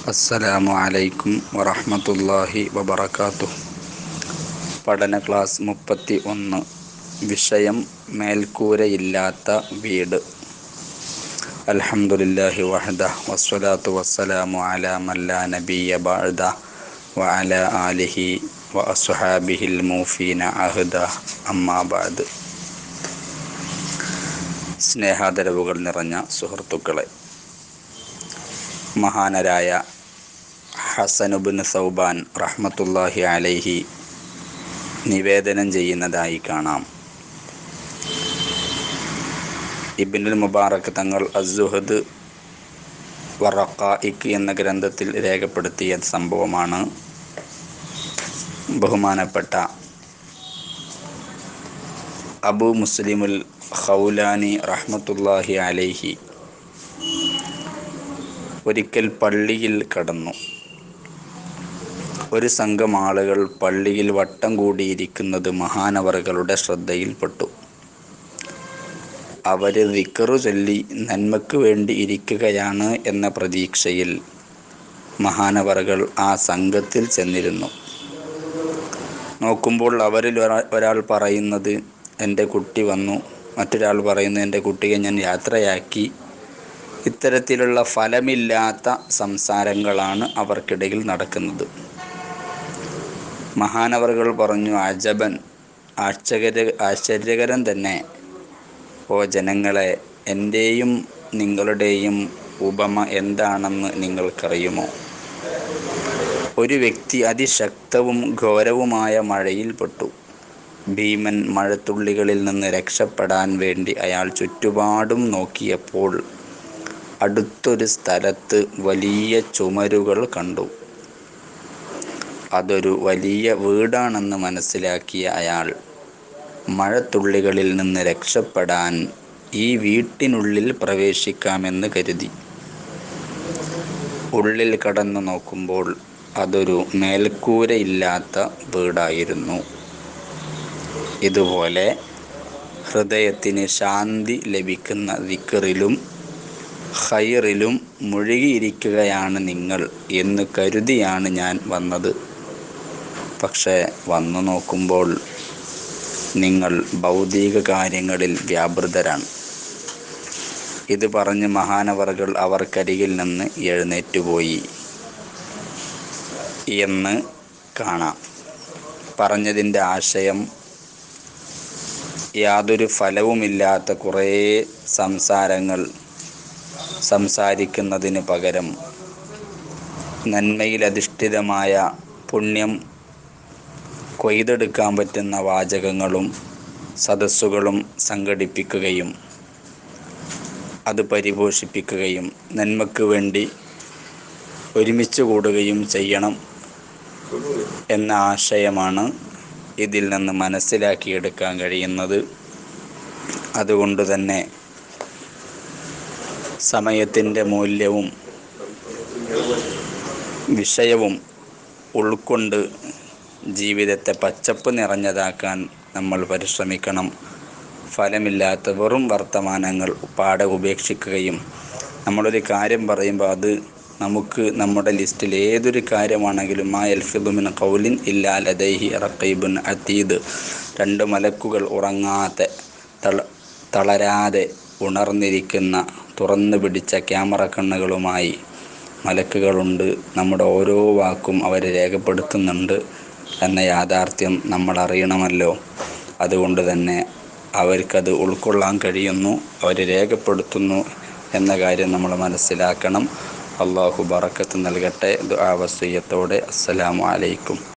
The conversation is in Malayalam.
അസ്സലാമു അലൈക്കും വറഹ്മത്തുള്ളാഹി വബറകാതുഹു പഠന ക്ലാസ് മുപ്പത്തി ഒന്ന് വിഷയം മേൽക്കൂരയില്ലാത്ത വീട് അൽഹംദുലില്ലാഹി വഹദ വസ്സലാത്തു വസ്സലാമു അലാ മല്ലാ നബിയ ബഅദ വഅല ആലിഹി വ അസ്ഹാബിഹിൽ മൂഫീന അഹദ അമ്മാ ബഅദ് സ്നേഹാദരവുകൾ നിറഞ്ഞ സുഹൃത്തുക്കളെ മഹാനരായ ഹസനുബിൻ സൗബാൻ റഹ്മത്തുല്ലാഹി അലൈഹി നിവേദനം ചെയ്യുന്നതായി കാണാം ഇബിനുൽ മുബാറക് തങ്ങൾ അസുഹദ് വറക്കായിക്ക് എന്ന ഗ്രന്ഥത്തിൽ രേഖപ്പെടുത്തിയ സംഭവമാണ് ബഹുമാനപ്പെട്ട അബു മുസ്ലിമുൽ ഖൗലാനി റഹ്മത്തുല്ലാഹി അലൈഹി ഒരിക്കൽ പള്ളിയിൽ കടന്നു ഒരു സംഘം ആളുകൾ പള്ളിയിൽ വട്ടം കൂടിയിരിക്കുന്നത് മഹാനവറുകളുടെ ശ്രദ്ധയിൽപ്പെട്ടു അവര് വിക്കറു ചൊല്ലി നന്മയ്ക്ക് വേണ്ടി ഇരിക്കുകയാണ് എന്ന പ്രതീക്ഷയിൽ മഹാനവറുകൾ ആ സംഘത്തിൽ ചെന്നിരുന്നു നോക്കുമ്പോൾ അവരിൽ ഒരാൾ പറയുന്നത് എൻ്റെ കുട്ടി വന്നു മറ്റൊരാൾ പറയുന്നു എൻ്റെ കുട്ടിയെ ഞാൻ യാത്രയാക്കി ഇത്തരത്തിലുള്ള ഫലമില്ലാത്ത സംസാരങ്ങളാണ് അവർക്കിടയിൽ നടക്കുന്നത് മഹാനവറുകൾ പറഞ്ഞു അജബൻ ആശ്ചര്യ ആശ്ചര്യകരം തന്നെ ഓ ജനങ്ങളെ എൻ്റെയും നിങ്ങളുടെയും ഉപമ എന്താണെന്ന് നിങ്ങൾക്കറിയുമോ ഒരു വ്യക്തി അതിശക്തവും ഘോരവുമായ മഴയിൽപ്പെട്ടു ഭീമൻ മഴത്തുള്ളികളിൽ നിന്ന് രക്ഷപ്പെടാൻ വേണ്ടി അയാൾ ചുറ്റുപാടും നോക്കിയപ്പോൾ അടുത്തൊരു സ്ഥലത്ത് വലിയ ചുമരുകൾ കണ്ടു അതൊരു വലിയ വീടാണെന്ന് മനസ്സിലാക്കിയ അയാൾ മഴത്തുള്ളികളിൽ നിന്ന് രക്ഷപ്പെടാൻ ഈ വീട്ടിനുള്ളിൽ പ്രവേശിക്കാമെന്ന് കരുതി ഉള്ളിൽ കടന്നു നോക്കുമ്പോൾ അതൊരു മേൽക്കൂരയില്ലാത്ത വീടായിരുന്നു ഇതുപോലെ ഹൃദയത്തിന് ശാന്തി ലഭിക്കുന്ന വിക്കറിലും ഹൈറിലും മുഴുകിയിരിക്കുകയാണ് നിങ്ങൾ എന്ന് കരുതിയാണ് ഞാൻ വന്നത് പക്ഷേ വന്നു നോക്കുമ്പോൾ നിങ്ങൾ ഭൗതിക കാര്യങ്ങളിൽ വ്യാപൃതരാണ് ഇത് പറഞ്ഞ് മഹാനവറുകൾ അവർക്കരികിൽ നിന്ന് എഴുന്നേറ്റുപോയി എന്ന് കാണാം പറഞ്ഞതിൻ്റെ ആശയം യാതൊരു ഫലവുമില്ലാത്ത കുറേ സംസാരങ്ങൾ സംസാരിക്കുന്നതിന് പകരം നന്മയിൽ അധിഷ്ഠിതമായ പുണ്യം കൊയ്തെടുക്കാൻ പറ്റുന്ന വാചകങ്ങളും സദസ്സുകളും സംഘടിപ്പിക്കുകയും അത് പരിപോഷിപ്പിക്കുകയും നന്മയ്ക്ക് വേണ്ടി ഒരുമിച്ച് കൂടുകയും ചെയ്യണം എന്ന ആശയമാണ് ഇതിൽ നിന്ന് മനസ്സിലാക്കിയെടുക്കാൻ കഴിയുന്നത് അതുകൊണ്ട് തന്നെ സമയത്തിൻ്റെ മൂല്യവും വിഷയവും ഉൾക്കൊണ്ട് ജീവിതത്തെ പച്ചപ്പ് നിറഞ്ഞതാക്കാൻ നമ്മൾ പരിശ്രമിക്കണം ഫലമില്ലാത്ത വെറും വർത്തമാനങ്ങൾ പാടെ ഉപേക്ഷിക്കുകയും നമ്മളൊരു കാര്യം പറയുമ്പോൾ അത് നമുക്ക് നമ്മുടെ ലിസ്റ്റിൽ ഏതൊരു കാര്യമാണെങ്കിലും ആ എൽഫിദുമിൻ കൗലിൻ ഇല്ലാ ലദൈഹി റഖീബുൻ അതീദ് രണ്ട് മലക്കുകൾ ഉറങ്ങാതെ തള തളരാതെ ഉണർന്നിരിക്കുന്ന തുറന്നു പിടിച്ച ക്യാമറ കണ്ണുകളുമായി മലക്കുകളുണ്ട് നമ്മുടെ ഓരോ വാക്കും അവർ രേഖപ്പെടുത്തുന്നുണ്ട് എന്ന യാഥാർത്ഥ്യം നമ്മൾ അറിയണമല്ലോ അതുകൊണ്ട് തന്നെ അവർക്കത് ഉൾക്കൊള്ളാൻ കഴിയുന്നു അവർ രേഖപ്പെടുത്തുന്നു എന്ന കാര്യം നമ്മൾ മനസ്സിലാക്കണം അള്ളാഹു ബറക്കത്ത് നൽകട്ടെ ദുആ വസിയ്യത്തോടെ അസ്സലാമു അലൈക്കും